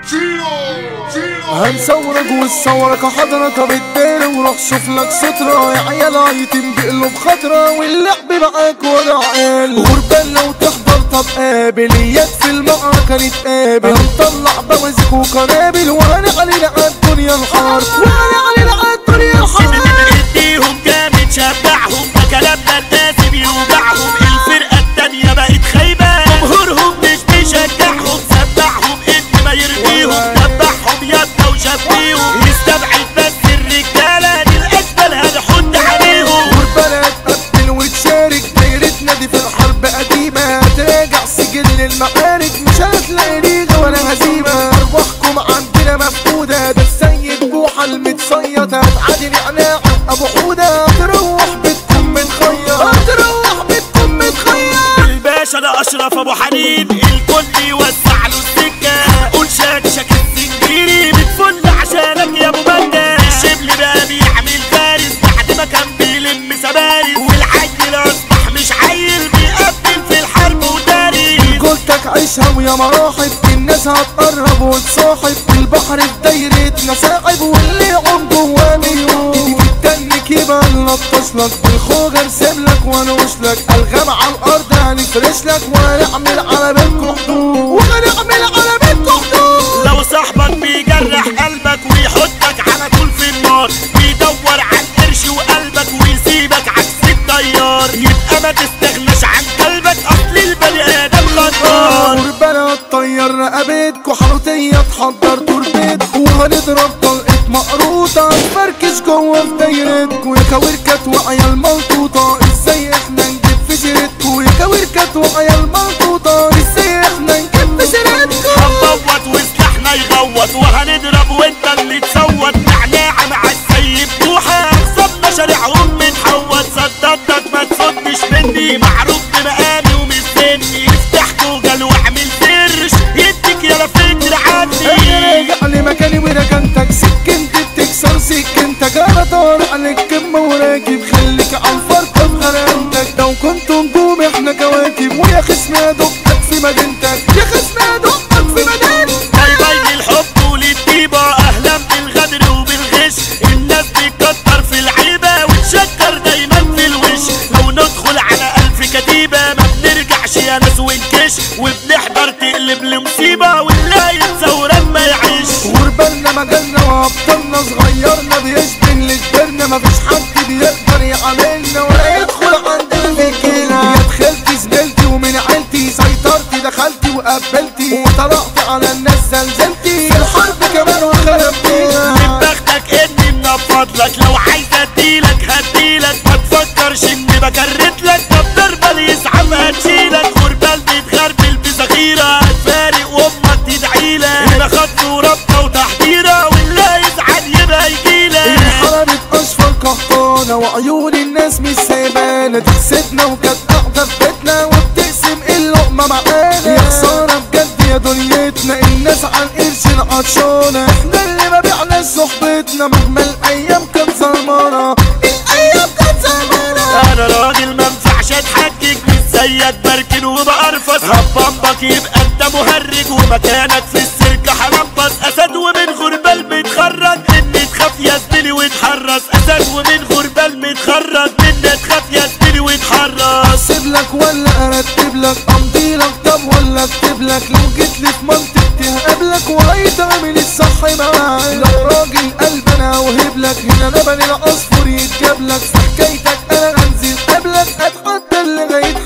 هنصورك ونصورك حضرتك بالدار وروح شوف لك سترة يا عيال عيتم بقلوب خضرة واللعب معاك ولا عيال غربان لو تحضر طب قابل يد في المعركة نتقابل هنطلع بوازيك وقنابل وهنعلن على الدنيا الحرب وهنعلن على الدنيا الحرب اديهم جامد شبعهم ده كلامنا الناس بيوجعهم الفرقة التانية بقت خايبة جمهورهم مش بيشجعهم سمعهم ان ما يرضيهم دبحهم يدنا وشبيهم يستبعد بس الرجالة دي الاشبال هنحط عليهم غربانة تقتل وتشارك دايرتنا دي في الحرب قديمة تراجع سجل المعارك مش هتلاقي ليغة ولا هزيمة أرواحكم عندنا مفقودة ده السيد بوحة المتصيد هتعادل إقناع أبو حودة تروح بيتكم متخيط تروح بيتكم متخيط الباشا ده اشرف ابو حنين الكل يوسع له السكه قول شكشك السنجيري بتفل عشانك يا ابو بنده الشبل بقى بيعمل فارس بعد ما كان بيلم سبارس والعيل اصبح مش عيل بيقبل في الحرب وداري قلتك عيشها ويا مراحب الناس هتقرب وتصاحب البحر في دايرتنا ساحب واللي يعوم جواه مليون تتنك يبقى نلطش لك بالخوج ارسم لك وانوش لك الغام على الارض هنفرش لك وهنعمل على بيتكم حدود وهنعمل على بيتكم حدود لو صاحبك بيجرح قلبك ويحطك على طول في النار بيدور عن قرش وقلبك ويسيبك عكس الطيار يبقى ما تستغناش عن قلبك اصل البني ادم غدار غربانة تطير رقبتكوا حروتية تحضر تربتكوا وهنضرب طلقة مقروطة نفركش جوه في دايرتكوا يا كويركات وعيال ملطوطة ازاي احنا نجيب في سيرتكوا يا كويركات وعيال ملطوطة ازاي احنا نجيب في سيرتكوا هنبوط وسلاحنا يغوط وهنضرب وانت اللي تصوت نعناعة مع السيب بوحة اخصم مشاريعهم بنحوط صدقتك ما تفضش مني معروف بمقامي ومش سني افتح جوجل واعمل سيرش يديك يا فكر عني راجع لمكاني وركنتك سكنت بتكسر سكنتك انا طالع عليك كمة وراكب خليك على الفرقة في غرامتك لو كنتوا نجوم احنا كواكب ويا خصم ادقك في مدينتك يا خصم ادقك في مدينتك باي باي للحب وللطيبة اهلا بالغدر وبالغش الناس بتكتر في العيبة وتشكر دايما في الوش لو ندخل على الف كتيبة ما بنرجعش يا ناس ونكش وبنحضر تقلب لمصيبة واللي يتصور ما يعيش غربالنا مجالنا وابطالنا صغيرنا بيشبه لكبرنا مفيش حد بيقدر يعاملنا ولا يدخل عندنا في الكيلة يا دخلتي زميلتي ومن عيلتي سيطرتي دخلتي وقبلتي وطلعت على الناس زلزلتي في الحرب كمان وخربتينا من بختك اني منفض لك لو عايز اديلك هديلك ما تفكرش اني بكرت لك طب ضربة اللي يسحب هتشيلك غربال بيتغربل بذخيرة هتفارق وامك تدعيلك هنا خط وربطة وتحضيرة واللي يزعل يبقى يجيلك انحربت اشفر قحطانة وعيون الناس مش سايبانا تحسدنا وكانت قاعدة في بيتنا وبتقسم اللقمة معانا يا خسارة بجد يا دنيتنا الناس عن قرش العطشانة احنا اللي ما بعناش صحبتنا مهما الايام كانت ظلمانة الايام كانت ظلمانة انا راجل ما ينفعش اتحجج مش زيك بركن وبقرفص هبمبك يبقى انت مهرج ومكانك في السيرك حرمبس اسد ومن غربال متخرج مني تخاف يا زميلي وتحرص اسد ومن غربال متخرج مني تخاف يا زميلي وتحرص احسب لك ولا ارتب لك امضي لك طب ولا اكتب لك لو جيت لي في منطقتي هقابلك وهيتعمل الصح معاك لو راجل قلب انا اوهب لك هنا لبن العصفور يتجاب لك في حكايتك انا هنزل قبلك اتحدى اللي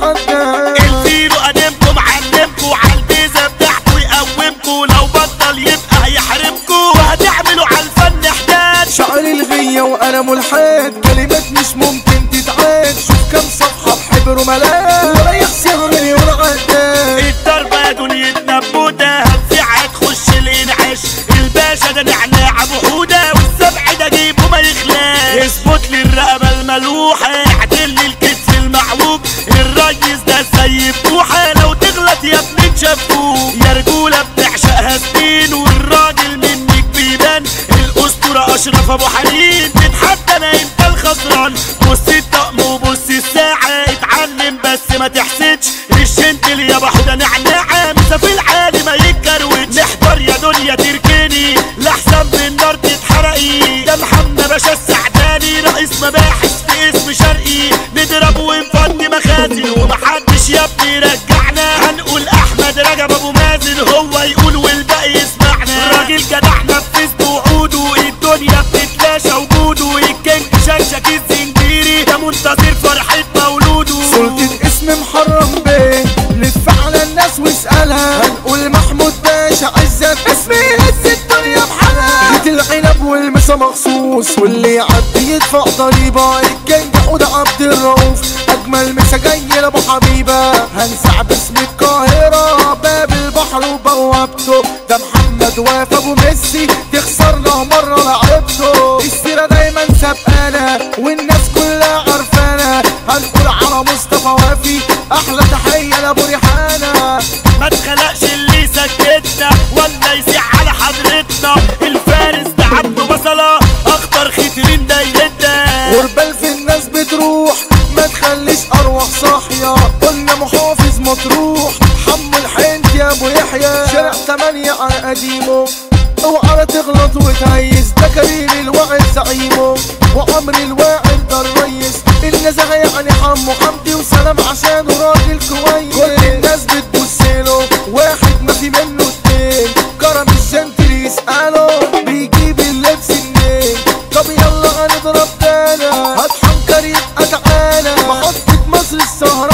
هيتحدى الفيرو قدمكم علمكم عالبيزة بتاعته يقومكم لو بطل يبقى هيحرمكم وهتعملوا عالفن حداد شعر الغية وانا ملحد كلمات مش ممكن تتعاد شوف كم صفحة بحبر وملاك ولا يحسب مليون عداد الضربة يا دنيتنا بموتة هتفيع تخش الانعاش الباشا ده نعناع ابو حودة والسبع ده جيبه ما يخلاش اثبت لي الرقبة الملوحة اعدل لي الكتف المعوج الريس ده زي بوحة لو تغلط يا ابني تشافوه يا رجولة بتعشقها سنين والراجل منك بيبان الاسطورة اشرف ابو حنين تتحدى انا انت الخسران بص الطقم وبص الساعة اتعلم بس ما تحسدش الشنت اللي يا بحودة نعناعة مسافي العالي ما يتكروتش نحضر يا دنيا دنيا تركني لحسن من نار تتحرقي ده محمد باشا السعداني رئيس مباحث في اسم شرقي نضرب ونفضي مخازن ومحدش يا ابني رجعنا هنقول احمد رجب ابو مازن هو يقول والباقي يسمعنا راجل جدع نفذت وعوده الدنيا بتتلاشى وجوده الكينج شكشك الزنجيري ده منتظر فرحة مولوده سلطة اسم محرم بيه لف على الناس واسألها هنقول محمود باشا عزت اسمي هز الدنيا بحالها جيت العنب والمسا مخصوص واللي يعدي يدفع ضريبة الكينج حود عبد الرؤوف أجمل مسا جاي لأبو حبيبة هنسع باسم القاهرة باب البحر وبوابته ده محمد واقف أبو ميسي تخسرنا مرة لعبته السيرة دايما سبقانا والناس كلها عارفانا هنقول على مصطفى وافي أحلى تحية لأبو ريحانة ما اتخلقش اللي سكتنا ولا يسيح على حضرتنا الفارس ده عبده بصلة اخطر خيترين دايرتنا غربال في الناس بتروح ما تخليش أرواح صاحية قلنا محافظ مطروح حمو الحنت يا أبو يحيى شارع تمانية على قديمه اوعى تغلط وتهيس ده كريم الوعد زعيمه وعمر الواعد ده الريس النزهة يعني حمو حمدي وسلام عشانه راجل كويس كل الناس بتبصله واحد ما في منه اتنين كرم الجنتل يسأله بيجيب اللبس منين طب يلا هنضرب تانا هات حنكر يبقى تعالى محطة مصر السهرة